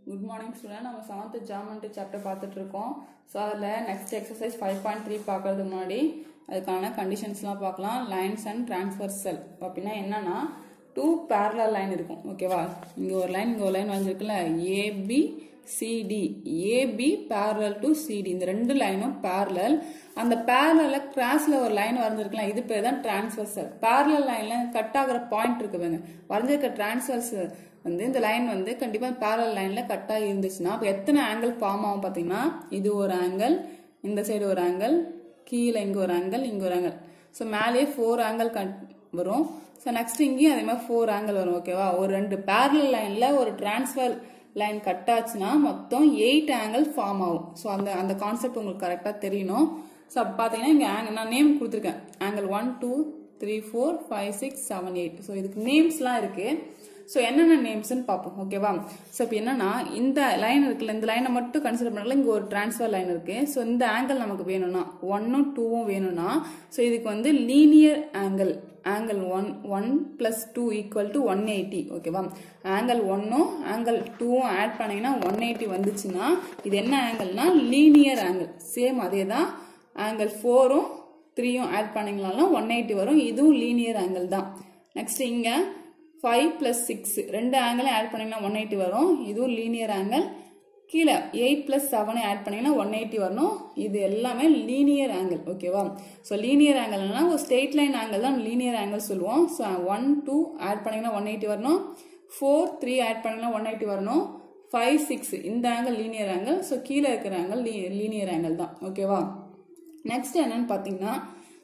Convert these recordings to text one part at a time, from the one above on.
good morning student நம்ம seventh geometry chapter பார்த்துட்டு இருக்கோம் ஸோ அதில் next exercise five point three பார்க்கறதுக்கு முன்னாடி அதுக்கான கண்டிஷன்ஸ்லாம் பார்க்கலாம் லைன்ஸ் அண்ட் டிரான்ஸ்வர்சல் அப்படின்னா என்னன்னா டூ பேரலல் லைன் இருக்கும் ஓகேவா இங்கே ஒரு லைன் இங்கே ஒரு லைன் வந்திருக்குல்ல AB CD AB parallel to CD இந்த ரெண்டு லைனும் பேரலல் அந்த பேரலில் கிராஸ்ல ஒரு லைன் வரைஞ்சிருக்கலாம் இது பேர் தான் டிரான்ஸ்வர்சல் பேரலல் லைன்ல கட் ஆகுற பாயிண்ட் இருக்கு பாருங்க வரைஞ்சிருக்க டிரான்ஸ்வர்ஸ் வந்து இந்த லைன் வந்து கண்டிப்பா பேரலல் லைன்ல கட் ஆகி இருந்துச்சுன்னா அப்போ எத்தனை ஆங்கிள் ஃபார்ம் ஆகும் பார்த்தீங்கன்னா இது ஒரு ஆங்கிள் இந்த சைடு ஒரு ஆங்கிள் கீழே இங்க ஒரு ஆங்கிள் இங்க ஒரு ஆங்கிள் ஸோ மேலேயே ஃபோர் ஆங்கிள் கட் வரும் ஸோ நெக்ஸ்ட் இங்கேயும் அதே மாதிரி ஃபோர் ஆங்கிள் வரும் ஓகேவா ஒரு ரெண்டு பேரலல் லைன்ல ஒரு டிரான்ஸ்ஃபர் லைன் கட் ஆச்சுன்னா மொத்தம் எயிட் ஆங்கிள் ஃபார்ம் ஆகும் ஸோ அந்த அந்த கான்செப்ட் உங்களுக்கு கரெக்டாக தெரியணும் ஸோ அப்போ பார்த்தீங்கன்னா இங்கே ஆங்கிள் நான் நேம் கொடுத்துருக்கேன் angle one two three four five six seven eight so இதுக்கு நேம்ஸ்லாம் இருக்கு ஸோ என்னென்ன நேம்ஸ்னு பார்ப்போம் ஓகேவா ஸோ இப்போ என்னன்னா இந்த லைன் இருக்குல்ல இந்த லைனை மட்டும் கன்சிடர் பண்ணல இங்கே ஒரு டிரான்ஸ்ஃபர் லைன் இருக்கு ஸோ இந்த ஆங்கிள் நமக்கு வேணும்னா ஒன்னும் டூவும் வேணும்னா ஸோ இதுக்கு வந்து linear angle angle one one plus two equal to one eighty ஓகேவா ஆங்கிள் ஒன்னும் ஆங்கிள் டூவும் ஆட் பண்ணீங்கன்னா ஒன் எயிட்டி வந்துச்சுன்னா இது என்ன ஆங்கிள்னா லீனியர் ஆங்கிள் சேம் அதே தான் ஆங்கிள் ஃபோரும் த்ரீயும் ஆட் பண்ணிங்கனாலும் ஒன் எயிட்டி வரும் இதுவும் லீனியர் ஆங்கிள் தான் நெக்ஸ்ட் இங்கே ஃபைவ் ப்ளஸ் சிக்ஸ் ரெண்டு ஆங்கிளும் ஆட் பண்ணிங்கன்னா ஒன் எயிட்டி வரும் இதுவும் லீனியர் ஆங்கிள் கீழே எயிட் ப்ளஸ் செவனை ஆட் பண்ணிங்கன்னா ஒன் எயிட்டி வரணும் இது எல்லாமே லீனியர் ஆங்கிள் ஓகேவா ஸோ லீனியர் ஆங்கிள்னா ஒரு ஸ்ட்ரெயிட் லைன் ஆங்கிள் தான் லீனியர் ஆங்கிள் சொல்லுவோம் ஸோ ஒன் டூ ஆட் பண்ணிங்கன்னா ஒன் எயிட்டி வரணும் ஃபோர் த்ரீ ஆட் பண்ணிங்கன்னா ஒன் எயிட்டி வரணும் ஃபைவ் சிக்ஸ் இந்த ஆங்கிள் லீனியர் ஆங்கிள் ஸோ கீழே இருக்கிற ஆங்கிள் லீனியர் ஆங்கிள் தான் ஓகேவா நெக்ஸ்ட் என்னன்னு பார்த்தீங்கன்னா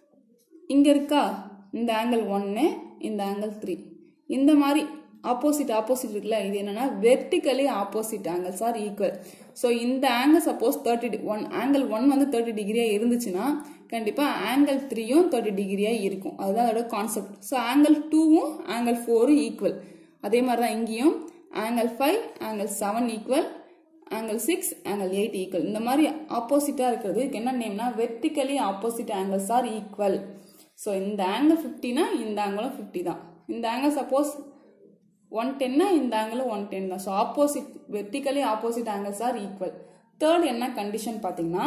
இங்கே இருக்கா இந்த ஆங்கிள் ஒன்று இந்த ஆங்கிள் த்ரீ இந்த மாதிரி ஆப்போசிட் ஆப்போசிட் இருக்குல்ல இது என்னன்னா vertically opposite angles are equal so இந்த angle suppose thirty one angle one வந்து தேர்ட்டி டிகிரியாக இருந்துச்சுன்னா கண்டிப்பாக ஆங்கிள் த்ரீயும் தேர்ட்டி டிகிரியாக இருக்கும் அதுதான் அதோட கான்செப்ட் ஸோ ஆங்கிள் டூவும் ஆங்கிள் ஃபோரும் ஈக்குவல் அதே மாதிரி தான் இங்கேயும் angle five angle seven equal angle six angle eight equal இந்த மாதிரி ஆப்போசிட்டாக இருக்கிறது இதுக்கு என்ன நேம்னா vertically opposite angles are equal so இந்த ஆங்கிள் ஃபிஃப்டினா இந்த ஆங்கிளும் ஃபிஃப்டி தான் இந்த ஆங்கிள் சப்போஸ் ஒன் டென்னா இந்த ஆங்கிளும் ஒன் டென் தான் so opposite vertically opposite angles are equal third என்ன கண்டிஷன் பார்த்தீங்கன்னா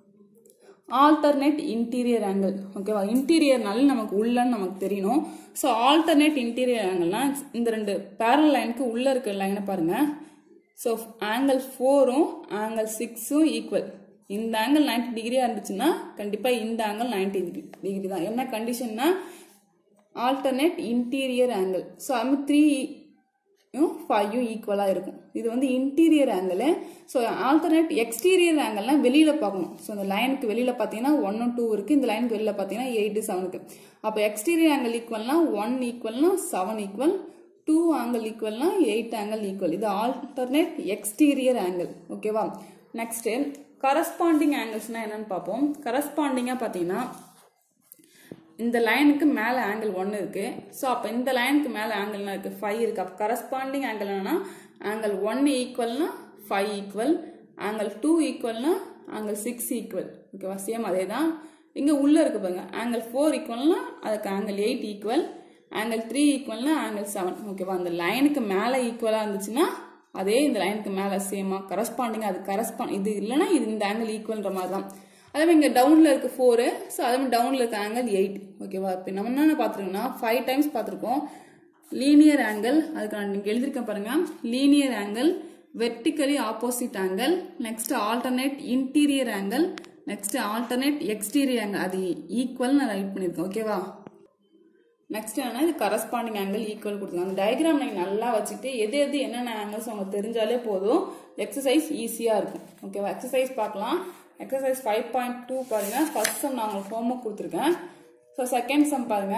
ஆல்டர்னேட் இன்டீரியர் ஆங்கிள் ஓகேவா இன்டீரியர்னால நமக்கு உள்ளன்னு நமக்கு தெரியணும் ஸோ ஆல்டர்னேட் இன்டீரியர் ஆங்கிள்னா இந்த ரெண்டு பேரல் லைனுக்கு உள்ள இருக்கிற லைனை பாருங்க ஸோ ஆங்கிள் ஃபோரும் ஆங்கிள் சிக்ஸும் ஈக்குவல் இந்த ஆங்கிள் நைன்டி டிகிரியா இருந்துச்சுன்னா கண்டிப்பா இந்த ஆங்கிள் நைன்டி டிகிரி தான் என்ன கண்டிஷன்னா ஆல்டர்னேட் இன்டீரியர் ஆங்கிள் ஸோ அது த்ரீ ஃபைவும் ஈக்குவலாக இருக்கும் இது வந்து interior angle so alternate exterior ஆங்கிள்லாம் வெளியில் பார்க்கணும் ஸோ இந்த லைனுக்கு வெளியில் பார்த்தீங்கன்னா ஒன் டூ இருக்குது இந்த லைனுக்கு வெளியில் பார்த்தீங்கன்னா எயிட்டு செவனுக்கு அப்போ எக்ஸ்டீரியர் ஆங்கிள் ஈக்குவல்னா ஒன் ஈக்குவல்னா செவன் ஈக்குவல் டூ ஆங்கிள் ஈக்குவல்னா எயிட் ஆங்கிள் ஈக்குவல் இது ஆல்டர்னேட் எக்ஸ்டீரியர் ஆங்கிள் ஓகேவா நெக்ஸ்ட் கரஸ்பாண்டிங் ஆங்கிள்ஸ்னா என்னன்னு பார்ப்போம் கரஸ்பாண்டிங்காக பார்த்தீங்கன்னா இந்த லைனுக்கு மேலே ஆங்கிள் ஒன்று இருக்கு ஸோ அப்போ இந்த லைனுக்கு மேலே ஆங்கிள்னா இருக்கு ஃபைவ் இருக்கு அப்போ கரஸ்பாண்டிங் ஆங்கிள் என்னன்னா ஆங்கிள் ஒன் ஈக்குவல்னா ஃபைவ் ஈக்குவல் ஆங்கிள் டூ ஈக்குவல்னா ஆங்கிள் சிக்ஸ் ஈக்குவல் ஓகேவா சேம் அதே தான் இங்கே உள்ளே இருக்கு பாருங்க ஆங்கிள் ஃபோர் ஈக்குவல்னா அதுக்கு angle eight equal angle three ஈக்குவல்னா ஆங்கிள் செவன் ஓகேவா அந்த லைனுக்கு மேலே ஈக்குவலாக இருந்துச்சுன்னா அதே இந்த லைனுக்கு மேலே சேமாக கரஸ்பாண்டிங் அது கரஸ்பாண்ட் இது இல்லைன்னா இது இந்த ஆங்கிள் ஈக்குவல்ன்ற மாதிரி தான் அதே மாதிரி இங்கே டவுனில் இருக்க ஃபோரு ஸோ அதே மாதிரி டவுனில் இருக்க ஆங்கிள் எயிட் ஓகேவா இப்போ நம்ம என்னென்ன பார்த்துருக்கோம்னா ஃபைவ் டைம்ஸ் பார்த்துருக்கோம் லீனியர் ஆங்கிள் அதுக்கு நான் இங்கே எழுதியிருக்கேன் பாருங்க linear angle vertically opposite angle next alternate interior angle next alternate exterior angle அது ஈக்குவல் நான் ரைட் பண்ணியிருக்கேன் ஓகேவா நெக்ஸ்ட் என்னன்னா இது கரஸ்பாண்டிங் ஆங்கிள் ஈக்குவல் கொடுத்துருங்க அந்த டயக்ராம் நீங்கள் நல்லா வச்சுட்டு எது எது என்னென்ன ஆங்கிள்ஸ் உங்களுக்கு தெரிஞ்சாலே போதும் எக்ஸசைஸ் ஈஸியாக இருக்கும் ஓகேவா எக்ஸசைஸ் பார்க்கலாம் எக்ஸசைஸ் ஃபைவ் பாயிண்ட் டூ பாருங்க ஃபர்ஸ்ட் சம் நான் உங்களுக்கு ஹோம்ஒர்க் கொடுத்துருக்கேன் ஸோ செகண்ட் சம் பாருங்க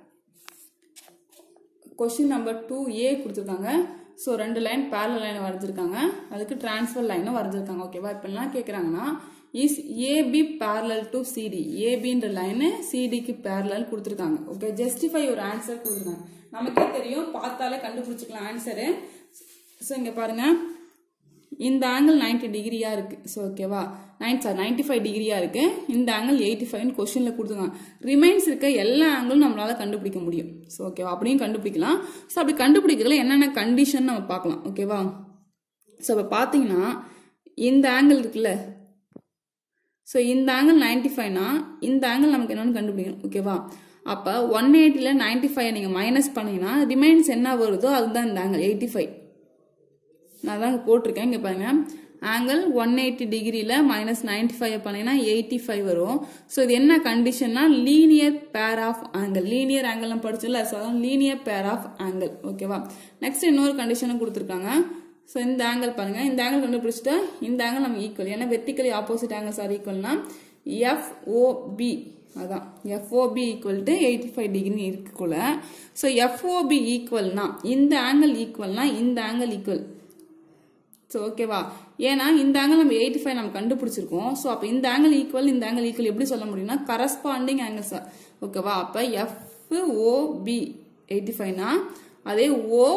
கொஸ்டின் நம்பர் டூ ஏ கொடுத்துருக்காங்க ஸோ ரெண்டு லைன் பேரல் லைன் வரைஞ்சிருக்காங்க அதுக்கு டிரான்ஸ்ஃபர் லைனும் வரைஞ்சிருக்காங்க ஓகேவா இப்போ என்ன கேட்குறாங்கன்னா is AB parallel to CD ஏபின்ற லைனு சிடிக்கு பேரலல் கொடுத்துருக்காங்க ஓகே ஜஸ்டிஃபை ஒரு ஆன்சர் கொடுத்துருக்காங்க நமக்கே தெரியும் பார்த்தாலே கண்டுபிடிச்சிக்கலாம் ஆன்சரு ஸோ இங்கே பாருங்க இந்த ஆங்கிள் நைன்டி டிகிரியா இருக்கு ஸோ ஓகேவா நைன் சார் நைன்டி ஃபைவ் டிகிரியா இருக்கு இந்த ஆங்கிள் எயிட்டி ஃபைவ் கொஸ்டின்ல கொடுத்துருக்காங்க ரிமைன்ஸ் இருக்க எல்லா ஆங்கிளும் நம்மளால கண்டுபிடிக்க முடியும் ஸோ ஓகேவா அப்படியும் கண்டுபிடிக்கலாம் ஸோ அப்படி கண்டுபிடிக்கிறதுல என்னென்ன கண்டிஷன் நம்ம பார்க்கலாம் ஓகேவா ஸோ இப்போ பார்த்தீங்கன்னா இந்த ஆங்கிள் இருக்குல்ல ஸோ இந்த ஆங்கிள் நைன்டி ஃபைவ்னா இந்த ஆங்கிள் நமக்கு என்னன்னு கண்டுபிடிக்கணும் ஓகேவா அப்போ ஒன் எயிட்டியில் நைன்டி ஃபைவ் நீங்கள் மைனஸ் பண்ணீங்கன்னா ரிமைன்ஸ் என்ன வருதோ அதுதான் இந்த ஆங்கிள் எயிட்டி ஃபைவ் நான் தான் போட்டிருக்கேன் இங்கே பாருங்க ஆங்கிள் ஒன் எயிட்டி டிகிரியில் மைனஸ் நைன்டி ஃபைவ் பண்ணீங்கன்னா எயிட்டி ஃபைவ் வரும் ஸோ இது என்ன கண்டிஷன்னா linear pair of angle linear angle நம்ம படிச்சோம்ல ஸோ அதான் லீனியர் பேர் ஆஃப் ஆங்கிள் ஓகேவா நெக்ஸ்ட் இன்னொரு கண்டிஷனும் கொடுத்துருக்காங்க ஸோ இந்த ஆங்கிள் பாருங்க இந்த ஆங்கிள் கண்டுபிடிச்சிட்டு இந்த ஆங்கிள் நம்ம ஈக்குவல் ஏன்னா வெர்டிக்கலி ஆப்போசிட் ஆங்கிள்ஸ் ஆர் ஈக்குவல்னா எஃப்ஓபி அதான் FOB equal to eighty five degree இருக்குள்ள ஸோ எஃப்ஓபி ஈக்குவல்னா இந்த ஆங்கிள் ஈக்குவல்னா இந்த ஆங்கிள் ஈக்குவல் ஸோ ஓகேவா ஏன்னா இந்த ஆங்கிள் நம்ம எயிட்டி ஃபைவ் நம்ம கண்டுபிடிச்சிருக்கோம் ஸோ அப்போ இந்த ஆங்கிள் ஈக்குவல் இந்த ஆங்கிள் ஈக்குவல் எப்படி சொல்ல முடியும்னா கரஸ்பாண்டிங் ஆங்கிள்ஸ் ஓகேவா அப்போ எஃப் ஓபி எயிட்டி ஃபைவ்னா அதே ஓ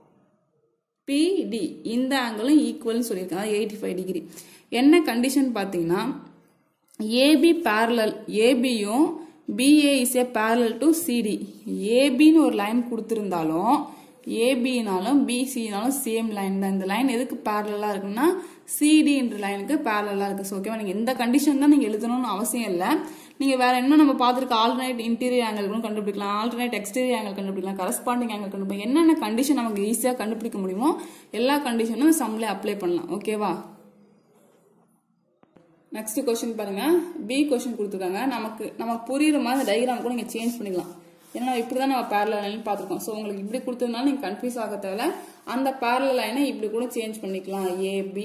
பிடி இந்த ஆங்கிளும் ஈக்குவல்னு சொல்லியிருக்காங்க எயிட்டி ஃபைவ் டிகிரி என்ன கண்டிஷன் பார்த்தீங்கன்னா ஏபி பேரலல் ஏபியும் BA is A parallel to CD ஏபின்னு ஒரு லைன் கொடுத்துருந்தாலும் ஏபினாலும் பிசினாலும் சேம் லைன் தான் இந்த லைன் எதுக்கு பேரலாக இருக்குன்னா சிடின்ற லைனுக்கு பேரலாக இருக்குது ஸோ ஓகேவா நீங்கள் இந்த கண்டிஷன் தான் நீங்கள் எழுதணும்னு அவசியம் இல்லை நீங்கள் வேற இன்னும் நம்ம பார்த்துருக்க ஆல்டர்னேட் இன்டீரியர் ஆங்கிள் கூட கண்டுபிடிக்கலாம் ஆல்டர்னேட் எக்ஸ்டீரியர் ஆங்கிள் கண்டுபிடிக்கலாம் கரஸ்பாண்டிங் ஆங்கிள் கண்டுபிடிக்கலாம் என்னென்ன கண்டிஷன் நமக்கு ஈஸியாக கண்டுபிடிக்க முடியுமோ எல்லா கண்டிஷனும் சம்லே அப்ளை பண்ணலாம் ஓகேவா நெக்ஸ்ட் கொஸ்டின் பாருங்க பி கொஸ்டின் கொடுத்துருக்காங்க நமக்கு நமக்கு புரியுற மாதிரி டைகிராம் கூட நீங்கள் சேஞ்ச் பண்ணிக்கலாம் ஏன்னா இப்படி தான் நம்ம பேரலல் லைன் பார்த்துருக்கோம் ஸோ உங்களுக்கு இப்படி கொடுத்ததுனால நீங்கள் கன்ஃபியூஸ் ஆக தேவையில்ல அந்த பேரலல் லைனை இப்படி கூட சேஞ்ச் பண்ணிக்கலாம் ஏபி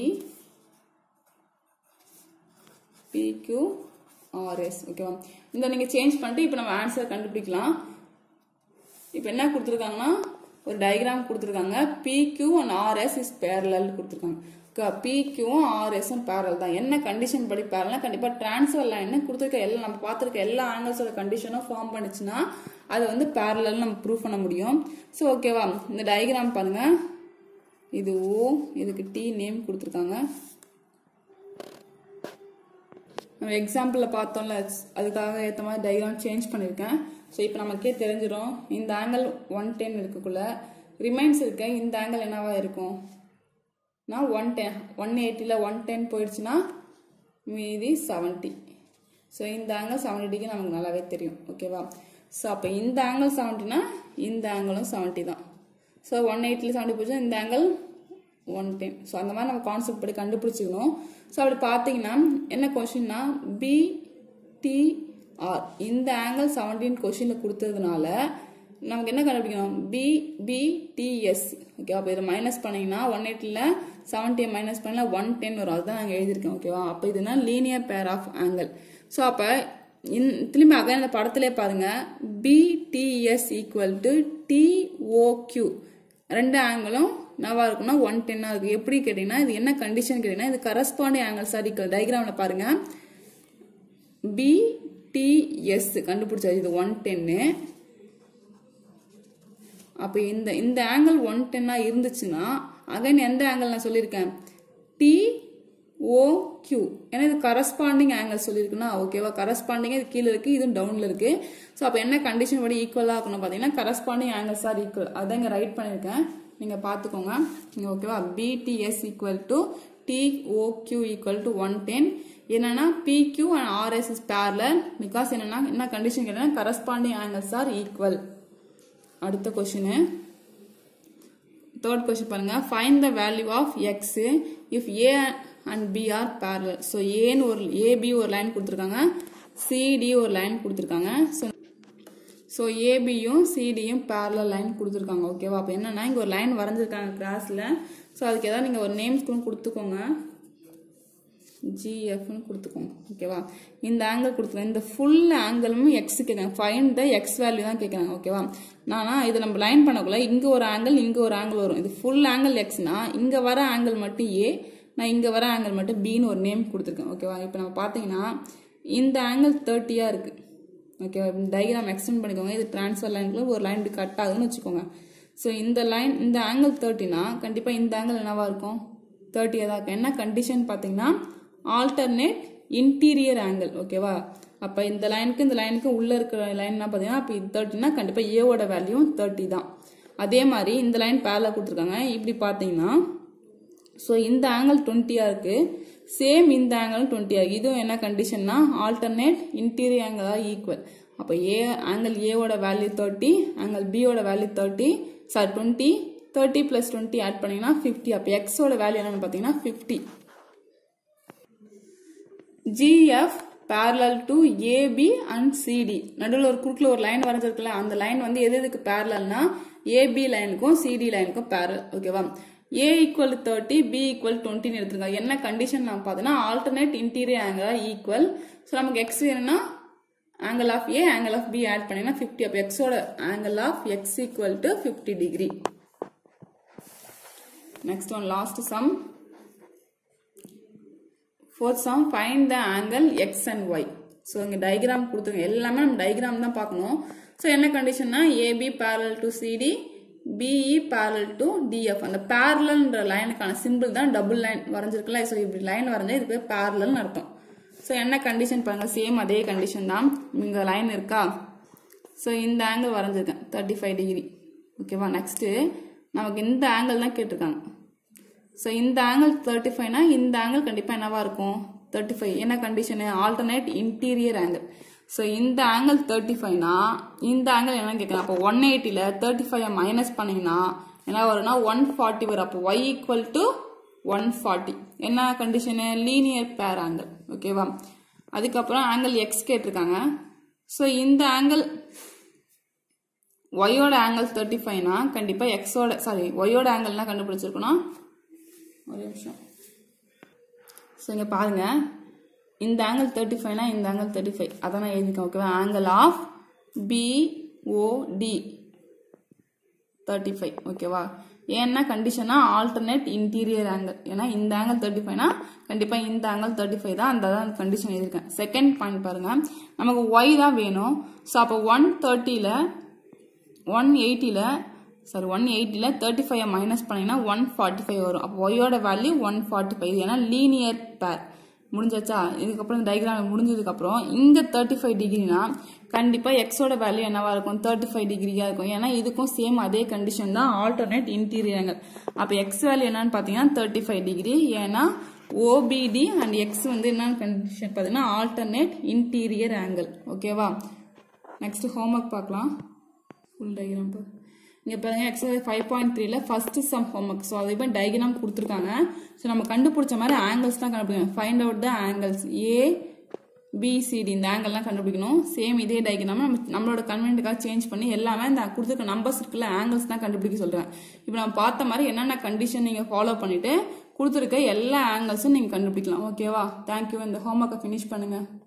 பிக்யூ ஆர்எஸ் ஓகேவா இந்த நீங்கள் சேஞ்ச் பண்ணிட்டு இப்போ நம்ம ஆன்சர் கண்டுபிடிக்கலாம் இப்போ என்ன கொடுத்துருக்காங்கன்னா ஒரு டயக்ராம் கொடுத்துருக்காங்க PQ and RS is parallel கொடுத்துருக்காங்க பிக்யூவும் ஆர்எஸும் பேரல் தான் என்ன கண்டிஷன் படி பேரல்னா கண்டிப்பாக டிரான்ஸ்ஃபர் லைன் கொடுத்துருக்க எல்லா நம்ம பார்த்துருக்க எல்லா ஆங்கிள்ஸோட கண்டிஷனும் ஃபார்ம் பண்ணுச்சுன்னா அதை வந்து பேரலல் நம்ம ப்ரூவ் பண்ண முடியும் ஸோ ஓகேவா இந்த டயக்ராம் பாருங்க இது ஓ இதுக்கு டி நேம் கொடுத்துருக்காங்க நம்ம எக்ஸாம்பிளில் பார்த்தோம்ல அதுக்காக ஏற்ற மாதிரி டயக்ராம் சேஞ்ச் பண்ணியிருக்கேன் ஸோ இப்போ நமக்கே தெரிஞ்சிடும் இந்த ஆங்கிள் ஒன் டென் இருக்குக்குள்ள ரிமைன்ஸ் இருக்க இந்த ஆங்கிள் என்னவா இருக்கும் நான் ஒன் டென் ஒன் எயிட்டியில் ஒன் டென் போயிடுச்சுன்னா மீதி செவன்ட்டி ஸோ இந்த ஆங்கிள் செவன்ட்டி டிகிரி நமக்கு நல்லாவே தெரியும் ஓகேவா ஸோ அப்போ இந்த ஆங்கிள் செவன்ட்டினா இந்த ஆங்கிளும் செவன்ட்டி தான் ஸோ ஒன் எயிட்டியில் செவன்ட்டி போச்சுன்னா இந்த ஆங்கிள் ஒன் டென் ஸோ அந்த மாதிரி நம்ம கான்செப்ட் படி கண்டுபிடிச்சிக்கணும் ஸோ அப்படி பார்த்தீங்கன்னா என்ன கொஷின்னா பிடிஆர் இந்த ஆங்கிள் செவன்டீன் கொஷினில் கொடுத்ததுனால நமக்கு என்ன கண்டுபிடிக்கணும் பி பிடிஎஸ் ஓகே அப்போ இதை மைனஸ் பண்ணீங்கன்னா ஒன் எயிட்டில் செவன்ட்டியை மைனஸ் பண்ணல ஒன் டென் வரும் அதுதான் நாங்கள் எழுதியிருக்கோம் ஓகேவா அப்போ இதுனா linear pair of angle so அப்போ இன் திரும்பி அதான் இந்த படத்திலே பாருங்க பிடிஎஸ் ஈக்குவல் டு டிஓக்யூ ரெண்டு ஆங்கிளும் என்னவா இருக்கும்னா ஒன் டென்னாக இருக்கும் எப்படி கேட்டிங்கன்னா இது என்ன கண்டிஷன் கேட்டிங்கன்னா இது கரஸ்பாண்டிங் ஆங்கிள் சாரிக்கல் டயக்ராமில் பாருங்க பிடிஎஸ் கண்டுபிடிச்சாச்சு இது ஒன் டென்னு அப்போ இந்த இந்த ஆங்கிள் ஒன் டென்னாக இருந்துச்சுன்னா அகைன் எந்த ஆங்கிள் நான் சொல்லியிருக்கேன் டி ஓ கியூ ஏன்னா இது கரஸ்பாண்டிங் ஆங்கிள் சொல்லியிருக்குன்னா ஓகேவா கரஸ்பாண்டிங்காக இது கீழே இருக்குது இதுவும் டவுனில் இருக்குது ஸோ அப்போ என்ன கண்டிஷன் படி ஈக்குவலாக இருக்கணும் பார்த்தீங்கன்னா கரஸ்பாண்டிங் ஆங்கிள்ஸ் ஆர் ஈக்குவல் அதான் இங்கே ரைட் பண்ணியிருக்கேன் நீங்கள் பார்த்துக்கோங்க இங்கே ஓகேவா PTS equal to TOQ equal to one ten என்னன்னா PQ and RS is parallel because என்னன்னா என்ன கண்டிஷன் கேட்டீங்கன்னா கரஸ்பாண்டிங் ஆங்கிள்ஸ் ஆர் ஈக்குவல் அடுத்த கொஷின் தேர்ட் கொஸ்டின் பாருங்க find the value of X if A and B are parallel so ஏன்னு ஒரு AB ஒரு லைன் கொடுத்துருக்காங்க சிடி ஒரு லைன் கொடுத்துருக்காங்க ஸோ ஸோ ஏபியும் சிடியும் பேரலல் லைன் கொடுத்துருக்காங்க ஓகேவா அப்போ என்னன்னா இங்கே ஒரு லைன் வரைஞ்சிருக்காங்க கிளாஸில் ஸோ அதுக்கு ஏதாவது நீங்கள் ஒரு நேம்ஸ் கூட கொடுத்துக்கோங்க ஜிஎஃப்னு கொடுத்துக்கோங்க ஓகேவா இந்த ஆங்கிள் கொடுத்துருங்க இந்த ஃபுல் ஆங்கிளும் எக்ஸ் கேட்குறாங்க ஃபைன் த எக்ஸ் வேல்யூ தான் கேட்குறாங்க ஓகேவா நானா இது நம்ம லைன் பண்ணக்குள்ள இங்கே ஒரு ஆங்கிள் இங்கே ஒரு ஆங்கிள் வரும் இது ஃபுல் ஆங்கிள் எக்ஸ்னா இங்கே வர ஆங்கிள் மட்டும் ஏ நான் இங்கே வர ஆங்கிள் மட்டும் பின்னு ஒரு நேம் கொடுத்துருக்கேன் ஓகேவா இப்போ நம்ம பார்த்தீங்கன்னா இந்த ஆங்கிள் தேர்ட்டியாக இருக்குது ஓகேவா டயக்ராம் எக்ஸ்டெண்ட் பண்ணிக்கோங்க இது ட்ரான்ஸ்ஃபர் லைனுக்குள்ள ஒரு லைன் இப்படி கட் ஆகுதுன்னு வச்சுக்கோங்க ஸோ இந்த லைன் இந்த ஆங்கிள் தேர்ட்டினா கண்டிப்பாக இந்த ஆங்கிள் என்னவா இருக்கும் தேர்ட்டியாக தான் இருக்கும் என்ன கண்டிஷன் பார்த்தீங்கன்னா ஆல்டர்னேட் இன்டீரியர் ஆங்கிள் ஓகேவா அப்போ இந்த லைனுக்கு இந்த லைனுக்கு உள்ளே இருக்கிற லைன்னா பார்த்தீங்கன்னா அப்போ இது தேர்ட்டினா கண்டிப்பாக ஏவோட வேல்யூ தேர்ட்டி தான் அதே மாதிரி இந்த லைன் பேரில் கொடுத்துருக்காங்க இப்படி பார்த்தீங்கன்னா ஸோ இந்த ஆங்கிள் டுவெண்ட்டியாக இருக்கு சேம் இந்த ஆங்கிள் டுவெண்ட்டியாக இருக்கு இதுவும் என்ன கண்டிஷன்னா alternate interior angle are equal அப்போ ஏ ஆங்கிள் ஏவோட வேல்யூ தேர்ட்டி ஆங்கிள் பியோட value thirty sorry twenty thirty plus twenty add பண்ணீங்கன்னா ஃபிஃப்டி அப்போ எக்ஸோட வேல்யூ என்னன்னு பார்த்தீங்கன்னா fifty GF parallel to AB and CD நடுவில் ஒரு குறுக்கில் ஒரு லைன் வரைஞ்சிருக்குல்ல அந்த லைன் வந்து எது எதுக்கு பேரலல்னா ஏபி லைனுக்கும் சிடி லைனுக்கும் பேரல் ஓகேவா A equal thirty B equal டுவெண்ட்டின்னு எடுத்துருங்க என்ன கண்டிஷன் நான் பார்த்தோன்னா alternate interior angle equal so நமக்கு எக்ஸ் வேணும்னா angle of A angle of B add பண்ணீங்கன்னா ஃபிஃப்டி அப்போ எக்ஸோட angle of X equal to fifty degree next one last sum fourth sum find the angle X and Y so இங்கே diagram கொடுத்துருங்க எல்லாமே நம்ம diagram தான் பார்க்கணும் ஸோ என்ன கண்டிஷன்னா AB parallel to CD BE parallel to DF அந்த பேரலன்ற லைனுக்கான சிம்பிள் தான் டபுள் லைன் வரைஞ்சிருக்குல்ல ஸோ இப்படி லைன் வரைஞ்சா இது பேர் பேரலல்னு அர்த்தம் ஸோ என்ன கண்டிஷன் பாருங்க சேம் அதே கண்டிஷன் தான் இங்கே லைன் இருக்கா ஸோ இந்த ஆங்கிள் வரைஞ்சிருக்கேன் தேர்ட்டி ஃபைவ் டிகிரி ஓகேவா நெக்ஸ்ட்டு நமக்கு இந்த ஆங்கிள் தான் கேட்டிருக்காங்க ஸோ இந்த ஆங்கிள் தேர்ட்டி ஃபைவ்னா இந்த ஆங்கிள் கண்டிப்பாக என்னவா இருக்கும் தேர்ட்டி ஃபைவ் என்ன condition alternate interior angle so இந்த ஆங்கிள் தேர்ட்டி ஃபைவ்னா இந்த ஆங்கிள் என்ன கேட்குறேன் அப்போ ஒன் எயிட்டியில் தேர்ட்டி ஃபைவ் மைனஸ் பண்ணிங்கன்னா என்ன வரும்னா ஒன் ஃபார்ட்டி வரும் அப்போ y equal to one forty என்ன கண்டிஷனு லீனியர் பேர் ஆங்கிள் ஓகேவா அதுக்கப்புறம் ஆங்கிள் எக்ஸ் கேட்டிருக்காங்க ஸோ இந்த ஆங்கிள் ஒய்யோட ஆங்கிள் தேர்ட்டி ஃபைவ்னா கண்டிப்பாக எக்ஸோட சாரி ஒய்யோட ஆங்கிள்னா கண்டுபிடிச்சிருக்கணும் ஒரு நிமிஷம் ஸோ இங்கே பாருங்க இந்த ஆங்கிள் தேர்ட்டி ஃபைவ்னா இந்த ஆங்கிள் தேர்ட்டி ஃபைவ் அதான் நான் எழுதிக்கேன் ஓகேவா angle of BOD thirty five ஓகேவா ஏன்னா கண்டிஷனா ஆல்டர்னேட் இன்டீரியர் ஆங்கிள் ஏன்னா இந்த ஆங்கிள் தேர்ட்டி ஃபைவ்னா கண்டிப்பாக இந்த ஆங்கிள் தேர்ட்டி ஃபைவ் தான் அந்த தான் கண்டிஷன் எழுதியிருக்கேன் செகண்ட் பாயிண்ட் பாருங்க நமக்கு ஒய் தான் வேணும் ஸோ அப்போ ஒன் தேர்ட்டியில் ஒன் எயிட்டியில் சாரி ஒன் எயிட்டியில் தேர்ட்டி ஃபைவ் மைனஸ் பண்ணிங்கன்னா ஒன் ஃபார்ட்டி ஃபைவ் வரும் அப்போ ஒய்யோட வேல்யூ ஒன் ஃபார்ட்டி ஃபைவ் ஏன்னா லீனியர் பேர் முடிஞ்சாச்சா இதுக்கப்புறம் டயக்ராம் முடிஞ்சதுக்கப்புறம் இங்கே தேர்ட்டி ஃபைவ் டிகிரினா கண்டிப்பாக எக்ஸோட வேல்யூ என்னவா இருக்கும் தேர்ட்டி ஃபைவ் டிகிரியாக இருக்கும் ஏன்னா இதுக்கும் சேம் அதே கண்டிஷன் தான் ஆல்டர்னேட் இன்டீரியர் ஆங்கிள் அப்போ எக்ஸ் வேல்யூ என்னன்னு பார்த்தீங்கன்னா தேர்ட்டி ஃபைவ் டிகிரி ஏன்னா ஓபிடி அண்ட் எக்ஸ் வந்து என்னன்னு கண்டிஷன் பார்த்தீங்கன்னா ஆல்டர்னேட் இன்டீரியர் ஆங்கிள் ஓகேவா நெக்ஸ்ட் ஹோம்ஒர்க் பார்க்கலாம் ஃபுல் டயக்ராம் பாரு இங்கே பாருங்க எக்ஸசைஸ் ஃபைவ் பாயிண்ட் த்ரீல ஃபர்ஸ்ட் சம் ஹோம்ஒர்க் ஸோ அதே மாதிரி டயக்ராம் கொடுத்துருக்காங்க ஸோ நம்ம கண்டுபிடிச்ச மாதிரி ஆங்கிள்ஸ் தான் கண்டுபிடிக்கணும் find out the angles A BCD இந்த ஆங்கிள்லாம் கண்டுபிடிக்கணும் சேம் இதே டயக்ராம் நம்ம நம்மளோட கன்வென்ட்டுக்காக சேஞ்ச் பண்ணி எல்லாமே இந்த கொடுத்துருக்க நம்பர்ஸ் இருக்குல்ல ஆங்கிள்ஸ் தான் கண்டுபிடிக்க சொல்கிறேன் இப்போ நம்ம பார்த்த மாதிரி என்னென்ன கண்டிஷன் நீங்கள் ஃபாலோ பண்ணிவிட்டு கொடுத்துருக்க எல்லா ஆங்கிள்ஸும் நீங்கள் கண்டுபிடிக்கலாம் ஓகேவா தேங்க்யூ இந்த ஹோம்ஒர்க்கை ஃபினிஷ் பண்ணுங்கள்